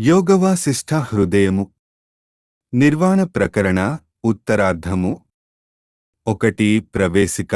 యోగవాసిష్ఠ హృదయము నిర్వాణ ప్రకరణ ఉత్తరార్ధము ఒకటి ప్రవేశిక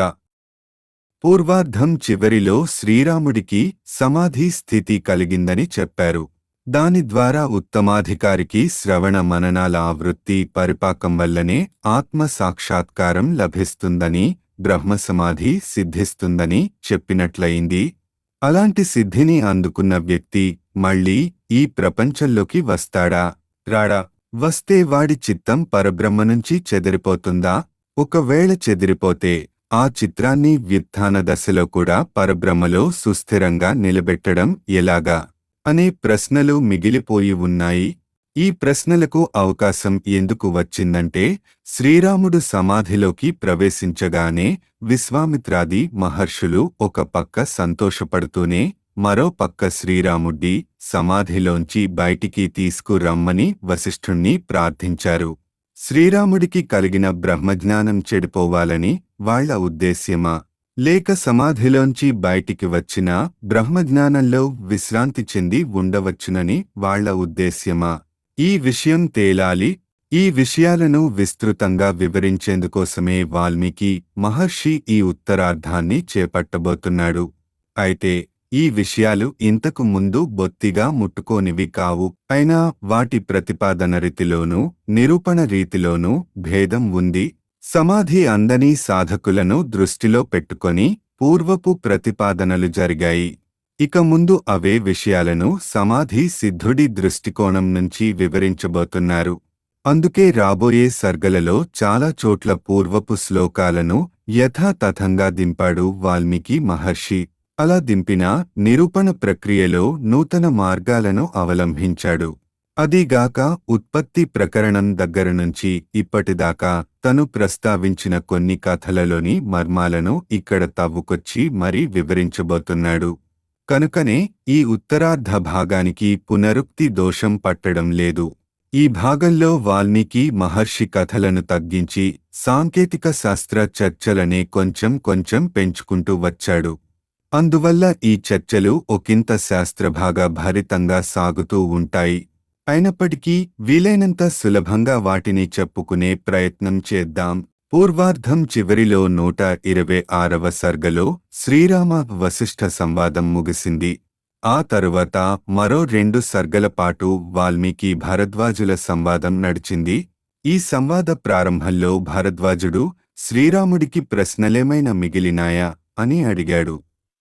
పూర్వార్ధం చివరిలో శ్రీరాముడికి సమాధి స్థితి కలిగిందని చెప్పారు దాని ద్వారా ఉత్తమాధికారికి శ్రవణ మననాల ఆవృత్తి పరిపాకం వల్లనే ఆత్మ సాక్షాత్కారం లభిస్తుందని బ్రహ్మసమాధి సిద్ధిస్తుందని చెప్పినట్లయింది అలాంటి సిద్ధిని అందుకున్న వ్యక్తి మళ్ళీ ఈ ప్రపంచంలోకి వస్తాడా రాడా వస్తే వాడి చిత్తం పరబ్రహ్మ నుంచి చెదిరిపోతుందా ఒకవేళ చెదిరిపోతే ఆ చిత్రాన్ని వ్యుత్థాన దశలో కూడా పరబ్రహ్మలో సుస్థిరంగా నిలబెట్టడం ఎలాగా అనే ప్రశ్నలు మిగిలిపోయి ఉన్నాయి ఈ ప్రశ్నలకు అవకాశం ఎందుకు వచ్చిందంటే శ్రీరాముడు సమాధిలోకి ప్రవేశించగానే విశ్వామిత్రాది మహర్షులు ఒక పక్క సంతోషపడుతూనే మరో పక్క శ్రీరాముడి సమాధిలోంచి బయటికి తీసుకురమ్మని వశిష్ఠుణ్ణి ప్రార్థించారు శ్రీరాముడికి కలిగిన బ్రహ్మజ్ఞానం చెడిపోవాలని వాళ్ళ ఉద్దేశ్యమా లేక సమాధిలోంచి బయటికి వచ్చిన బ్రహ్మజ్ఞానంలో విశ్రాంతి చెంది ఉండవచ్చునని వాళ్ళ ఉద్దేశ్యమా ఈ విషయం తేలాలి ఈ విషయాలను విస్తృతంగా వివరించేందుకోసమే వాల్మీకి మహర్షి ఈ ఉత్తరార్ధాన్ని చేపట్టబోతున్నాడు అయితే ఈ విషయాలు ఇంతకు ముందు బొత్తిగా ముట్టుకోనివి కావు అయినా వాటి ప్రతిపాదన రీతిలోనూ నిరూపణ రీతిలోనూ భేదం ఉంది సమాధి అందని సాధకులను దృష్టిలో పెట్టుకొని పూర్వపు ప్రతిపాదనలు జరిగాయి ఇక ముందు అవే విషయాలను సమాధి సిద్ధుడి దృష్టికోణం నుంచి వివరించబోతున్నారు అందుకే రాబోయే సర్గలలో చాలా చోట్ల పూర్వపు శ్లోకాలను యథాతథంగా దింపాడు వాల్మీకి మహర్షి అలా దింపిన నిరూపణ ప్రక్రియలో నూతన మార్గాలను అవలంబించాడు అదీగాక ఉత్పత్తి ప్రకరణం దగ్గర నుంచి ఇప్పటిదాకా తను ప్రస్తావించిన కొన్ని కథలలోని మర్మాలను ఇక్కడ తవ్వుకొచ్చి మరీ వివరించబోతున్నాడు కనుకనే ఈ ఉత్తరార్ధ భాగానికి పునరుక్తి దోషం పట్టడం లేదు ఈ భాగంలో వాల్మీకి మహర్షి కథలను తగ్గించి సాంకేతిక శాస్త్ర చర్చలనే కొంచెం కొంచెం పెంచుకుంటూ వచ్చాడు అందువల్ల ఈ చర్చలు ఒకంత శాస్త్రభాగ భరితంగా సాగుతూ ఉంటాయి అయినప్పటికీ వీలైనంత సులభంగా వాటిని చెప్పుకునే ప్రయత్నం చేద్దాం పూర్వార్ధం చివరిలో నూట ఇరవై ఆరవ సర్గలో శ్రీరామ వశిష్ఠ సంవాదం ముగిసింది ఆ తరువాత మరో రెండు సర్గల పాటు వాల్మీకి భరద్వాజుల సంవాదం నడిచింది ఈ సంవాద ప్రారంభంలో భరద్వాజుడు శ్రీరాముడికి ప్రశ్నలేమైనా మిగిలినాయా అని అడిగాడు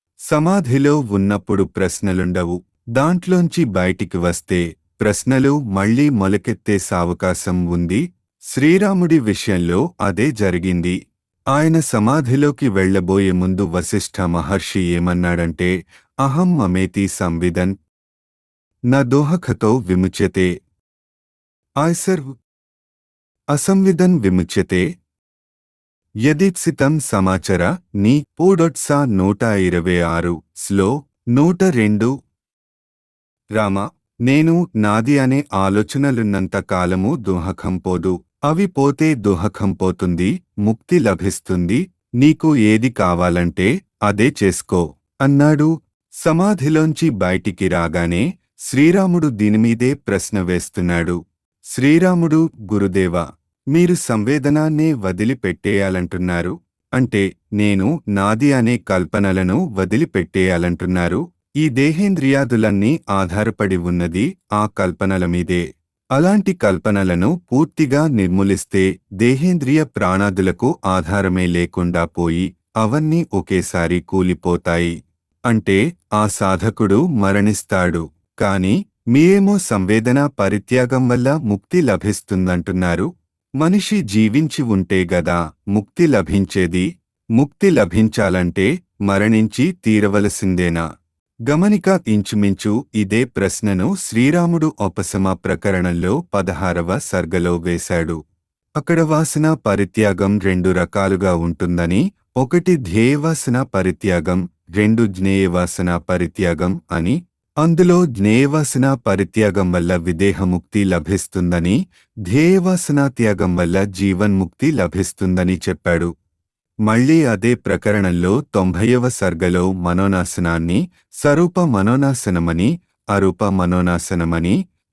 సమాధిలో ఉన్నప్పుడు ప్రశ్నలుండవు దాంట్లోంచి బయటికి వస్తే ప్రశ్నలు మళ్లీ మొలకెత్తే సావకాశం ఉంది శ్రీరాముడి విషయంలో అదే జరిగింది ఆయన సమాధిలోకి వెళ్లబోయే ముందు వశిష్ఠ మహర్షి ఏమన్నాడంటే అహం మమేతి సంవిదన్ న దోహకతో విముచ్యతే ఆయ్సర్ అసంవిదన్ విముచ్యతే యదీప్సితం సమాచర నీ పూడొట్సా నూట ఇరవై ఆరు స్లో నూట రెండు రామ నేను నాది అనే ఆలోచనలున్నంత కాలము దుహకం పోదు అవి పోతే దుహకం పోతుంది ముక్తి లభిస్తుంది నీకు ఏది కావాలంటే అదే చేసుకో అన్నాడు సమాధిలోంచి బయటికి రాగానే శ్రీరాముడు దీనిమీదే ప్రశ్న వేస్తున్నాడు శ్రీరాముడు గురుదేవా మీరు సంవేదనాన్నే వదిలిపెట్టేయాలంటున్నారు అంటే నేను నాది అనే కల్పనలను వదిలిపెట్టేయాలంటున్నారు ఈ దేహేంద్రియాదులన్నీ ఆధారపడి ఉన్నది ఆ కల్పనల మీదే అలాంటి కల్పనలను పూర్తిగా నిర్మూలిస్తే దేహేంద్రియ ప్రాణాదులకు ఆధారమే లేకుండా పోయి అవన్నీ ఒకేసారి కూలిపోతాయి అంటే ఆ సాధకుడు మరణిస్తాడు కాని మీరేమో సంవేదన పరిత్యాగం వల్ల ముక్తి లభిస్తుందంటున్నారు మనిషి జీవించి ఉంటే గదా ముక్తి లభించేది ముక్తి లభించాలంటే మరణించి తీరవలసిందేనా గమనిక ఇంచుమించు ఇదే ప్రశ్నను శ్రీరాముడు ఉపశమ ప్రకరణంలో పదహారవ సర్గలో వేశాడు అక్కడ వాసన పరిత్యాగం రెండు రకాలుగా ఉంటుందని ఒకటి ధ్యేయవాసన పరిత్యాగం రెండు జ్ఞేయవాసన పరిత్యాగం అని అందులో జ్ఞేయవాసన పరిత్యాగం వల్ల విదేహముక్తి లభిస్తుందని ధ్యేయవాసన త్యాగం వల్ల జీవన్ముక్తి లభిస్తుందని చెప్పాడు మళ్ళీ అదే ప్రకరణంలో తొంభైవ సర్గలో మనోనాశనాన్ని సరూప మనోనాశనమని అరూప మనోనాశనమని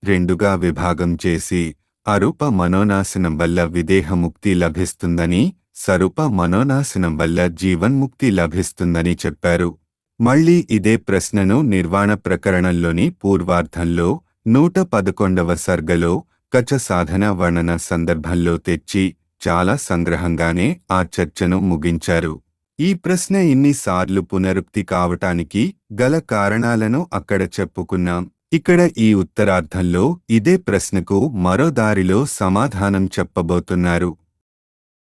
రెండుగా విభాగం చేసి అరూప మనోనాశనం వల్ల విదేహముక్తి లభిస్తుందని సరూప మనోనాశనం వల్ల జీవన్ముక్తి లభిస్తుందని చెప్పారు మళ్ళీ ఇదే ప్రశ్నను నిర్వాణ ప్రకరణంలోని పూర్వార్ధంలో నూట పదకొండవ సర్గలో కచ సాధన వర్ణన సందర్భంలో తెచ్చి చాలా సంగ్రహంగానే ఆ చర్చను ముగించారు ఈ ప్రశ్న ఇన్నిసార్లు పునరుక్తి కావటానికి గల కారణాలను అక్కడ చెప్పుకున్నాం ఇక్కడ ఈ ఉత్తరార్ధంలో ఇదే ప్రశ్నకు మరో దారిలో సమాధానం చెప్పబోతున్నారు